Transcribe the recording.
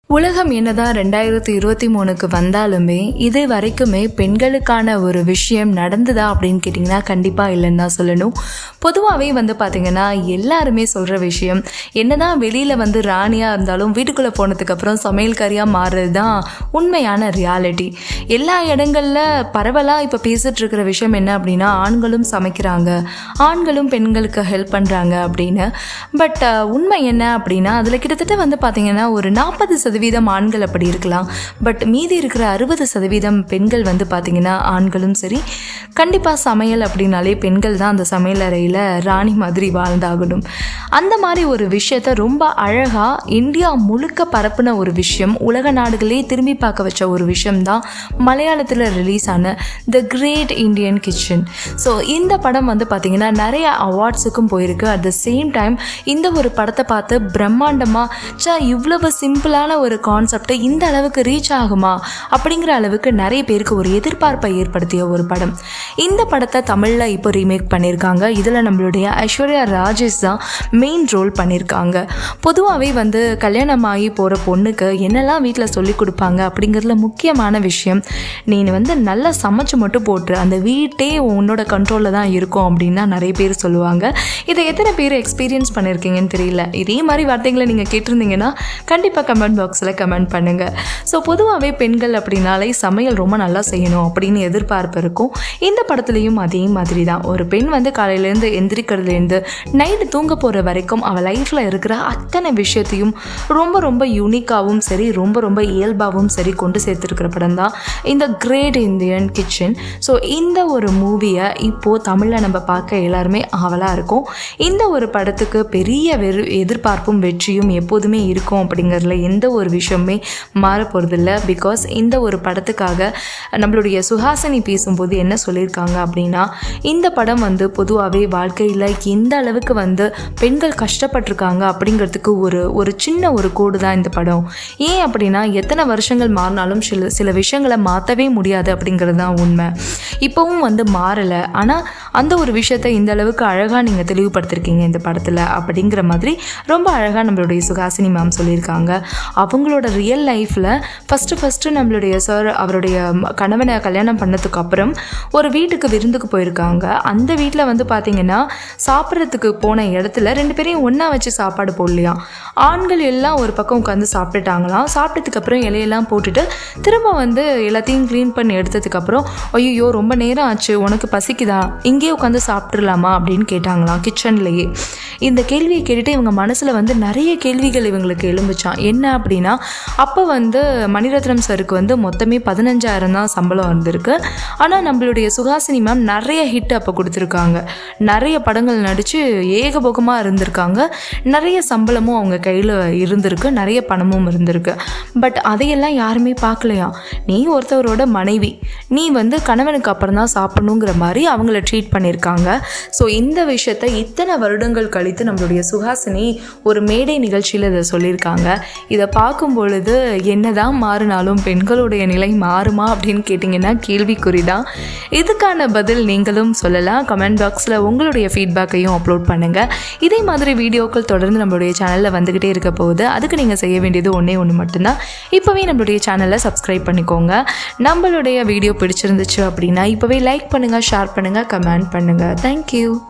உலகம் என்னதான் ரெண்டாயிரத்தி இருபத்தி மூணுக்கு வந்தாலுமே இது வரைக்குமே பெண்களுக்கான ஒரு விஷயம் நடந்ததா அப்படின்னு கேட்டிங்கன்னா கண்டிப்பாக இல்லைன்னு தான் சொல்லணும் பொதுவாகவே வந்து பார்த்திங்கன்னா எல்லாருமே சொல்கிற விஷயம் என்னதான் வெளியில் வந்து ராணியாக இருந்தாலும் வீட்டுக்குள்ளே போனதுக்கப்புறம் சமையல்காரியாக மாறுறது தான் உண்மையான ரியாலிட்டி எல்லா இடங்களில் பரவலாக இப்போ பேசிகிட்டு இருக்கிற விஷயம் என்ன அப்படின்னா ஆண்களும் சமைக்கிறாங்க ஆண்களும் பெண்களுக்கு ஹெல்ப் பண்ணுறாங்க அப்படின்னு பட் உண்மை என்ன அப்படின்னா அதில் கிட்டத்தட்ட வந்து பார்த்திங்கன்னா ஒரு நாற்பது சதவீதம் ஆண்கள் அப்படி இருக்கலாம் பட் மீதி இருக்கிற அறுபது சதவீதம் பெண்கள் வந்து பார்த்திங்கன்னா ஆண்களும் சரி கண்டிப்பாக சமையல் அப்படின்னாலே பெண்கள் தான் அந்த சமையல் அறையில் ராணி மாதிரி வாழ்ந்தாகணும் அந்த மாதிரி ஒரு விஷயத்த ரொம்ப அழகாக இந்தியா முழுக்க பரப்புன ஒரு விஷயம் உலக நாடுகளே திரும்பி பார்க்க வச்ச ஒரு விஷயம் தான் மலையாளத்தில் ரிலீஸ் ஆன the great Indian kitchen so இந்த படம் வந்து பார்த்திங்கன்னா நிறைய அவார்ட்ஸுக்கும் போயிருக்கு அட் த சேம் டைம் இந்த ஒரு படத்தை பார்த்து பிரம்மாண்டமாக சா இவ்வளவு சிம்பிளான ஒரு கான்செப்டை இந்த அளவுக்கு ரீச் ஆகுமா அப்படிங்கிற அளவுக்கு நிறைய பேருக்கு ஒரு எதிர்பார்ப்பை ஏற்படுத்திய ஒரு படம் இந்த படத்தை தமிழில் இப்போ ரீமேக் பண்ணியிருக்காங்க இதில் நம்மளுடைய ஐஸ்வர்யா ராஜேஷ் தான் மெயின் ரோல் பண்ணியிருக்காங்க பொதுவாகவே வந்து கல்யாணமாகி போகிற பொண்ணுக்கு என்னெல்லாம் வீட்டில் சொல்லி கொடுப்பாங்க அப்படிங்கிறதுல முக்கியமான விஷயம் நீ வந்து நல்லா சமைச்சு மட்டும் போட்டுரு அந்த வீட்டே உன்னோட கண்ட்ரோலில் தான் இருக்கும் அப்படின்னு தான் நிறைய பேர் சொல்லுவாங்க இதை எத்தனை பேர் எக்ஸ்பீரியன்ஸ் பண்ணியிருக்கீங்கன்னு தெரியல இதே மாதிரி வார்த்தைகளை நீங்கள் கேட்டிருந்தீங்கன்னா கண்டிப்பாக கமெண்ட் பாக்ஸில் கமெண்ட் பண்ணுங்கள் ஸோ பொதுவாகவே பெண்கள் அப்படின்னாலே சமையல் ரொம்ப நல்லா செய்யணும் அப்படின்னு எதிர்பார்ப்பு இருக்கும் இந்த படத்துலேயும் அதே மாதிரி தான் ஒரு பெண் வந்து காலையிலேருந்து எந்திரிக்கிறதுலேருந்து நைட்டு தூங்க போகிற வரைக்கும் அவள் லைஃப்பில் இருக்கிற அத்தனை விஷயத்தையும் ரொம்ப ரொம்ப யூனிக்காகவும் சரி ரொம்ப ரொம்ப இயல்பாகவும் சரி கொண்டு சேர்த்துருக்கிற படம் தான் இந்த கிரேட் இந்தியன் கிச்சன் ஸோ இந்த ஒரு மூவியை இப்போது தமிழில் நம்ம பார்க்க எல்லாருமே ஆவலாக இருக்கும் இந்த ஒரு படத்துக்கு பெரிய வெறு எதிர்பார்ப்பும் வெற்றியும் எப்போதுமே இருக்கும் அப்படிங்கிறதுல எந்த ஒரு விஷயமே மாற போகிறதில்ல பிகாஸ் இந்த ஒரு படத்துக்காக நம்மளுடைய சுஹாசினி பேசும்போது என்ன சொல்லியிருக்காங்க அப்படின்னா இந்த படம் வந்து பொதுவாகவே வாழ்க்கையில் எந்த அளவுக்கு வந்து பெண்கள் கஷ்டப்பட்டிருக்காங்க அப்படிங்கிறதுக்கு ஒரு ஒரு சின்ன ஒரு கோடு தான் இந்த படம் ஏன் அப்படின்னா எத்தனை வருஷங்கள் மாறினாலும் சில சில விஷயங்களை மாற்றவே முடியாது அப்படிங்கிறது தான் உண்மை இப்போவும் வந்து மாறலை ஆனால் அந்த ஒரு விஷயத்தை இந்த அளவுக்கு அழகாக நீங்கள் தெளிவுபடுத்திருக்கீங்க இந்த படத்தில் அப்படிங்கிற மாதிரி ரொம்ப அழகாக நம்மளுடைய சுகாசினி மேம் சொல்லியிருக்காங்க அவங்களோட ரியல் லைஃப்பில் ஃபஸ்ட்டு ஃபஸ்ட்டு நம்மளுடைய சார் அவருடைய கணவனை கல்யாணம் பண்ணதுக்கு அப்புறம் ஒரு வீட்டுக்கு விருந்துக்கு போயிருக்காங்க அந்த வீட்டில் வந்து பார்த்திங்கன்னா சாப்பிட்றதுக்கு போன இடத்துல ரெண்டு பேரையும் ஒன்றா வச்சு சாப்பாடு போடலையாம் ஆண்கள் எல்லாம் ஒரு பக்கம் உட்காந்து சாப்பிட்டுட்டாங்களாம் சாப்பிட்டதுக்கு அப்புறம் இலையெல்லாம் போட்டுட்டு திரும்ப வந்து எல்லாத்தையும் க்ளீன் பண்ணி எடுத்ததுக்கப்புறம் ஐயோ ரொம்ப நேரம் ஆச்சு உனக்கு பசிக்குதா இங்கேயே உட்காந்து சாப்பிட்றலாமா அப்படின்னு கேட்டாங்களாம் கிச்சன்லேயே இந்த கேள்வியை கேட்டுட்டு இவங்க மனசில் வந்து நிறைய கேள்விகள் இவங்களுக்கு எழும்புச்சான் என்ன அப்படின்னா அப்போ வந்து மணிரத்னம் சருக்கு வந்து மொத்தமே பதினஞ்சாயிரம் தான் சம்பளம் வந்திருக்கு ஆனால் நம்மளுடைய சுகாசினி மேம் நிறைய ஹிட் அப்போ கொடுத்துருக்காங்க நிறைய படங்கள் நடித்து ஏகபோகமாக இருந்திருக்காங்க நிறைய சம்பளமும் அவங்க கையில் இருந்திருக்கு நிறைய பணமும் இருந்திருக்கு பட் அதையெல்லாம் யாருமே பார்க்கலையா நீ ஒருத்தவரோட மனைவி நீ வந்து கணவனுக்கு அப்புறம் தான் சாப்பிடணுங்கிற மாதிரி அவங்கள ட்ரீட் பண்ணியிருக்காங்க ஸோ இந்த விஷயத்தை இத்தனை வருடங்கள் கழித்து நம்மளுடைய சுஹாசினி ஒரு மேடை நிகழ்ச்சியில் இதை சொல்லியிருக்காங்க இதை பார்க்கும் பொழுது என்னதான் மாறினாலும் பெண்களுடைய நிலை மாறுமா அப்படின்னு கேட்டிங்கன்னா கேள்விக்குறி தான் இதுக்கான பதில் நீங்களும் சொல்லலாம் கமெண்ட் பாக்ஸில் உங்களுடைய ஃபீட்பேக்கையும் அப்லோட் பண்ணுங்கள் இதே மாதிரி வீடியோக்கள் தொடர்ந்து நம்மளுடைய சேனலில் வந்துக்கிட்டே இருக்க போகுது அதுக்கு நீங்கள் செய்ய வேண்டியது ஒன்றே ஒன்று மட்டும்தான் இப்போவே நம்மளுடைய சேனலை சப்ஸ்கிரைப் பண்ணிக்கோங்க நம்மளுடைய வீடியோ பிடிச்சிருந்துச்சு அப்படின்னா இப்போவே லைக் பண்ணுங்கள் ஷேர் பண்ணுங்கள் கமெண்ட் பண்ணுங்கள் தேங்க்யூ